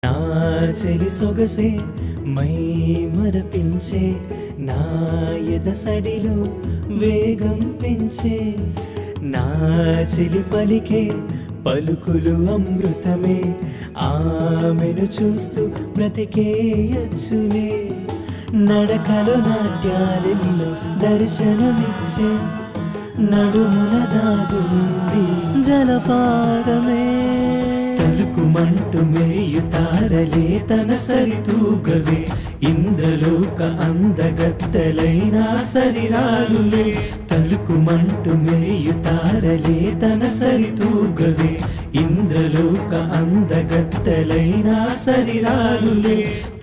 నా చెలి సొగసే మై మరపించే నా ఎదసడిలో వేగం పెంచే నా చెలి పలికే పలుకులు అమృతమే ఆమెను చూస్తూ బ్రతికేయచ్చులే నడకలో నాట్యాలెన్నో దర్శనమిచ్చే నడుమున దాగుంది జలపాతమే తలుకుమంటూ మెరియు తారలే తన సరితూగవే ఇంద్రలోక అందగత్తెలైన సరిరాలులే తలుకుమంటూ మెరియు తారలే తన సరితూగవే ఇంద్రలోక అందగత్తెలైన సరిరాలులే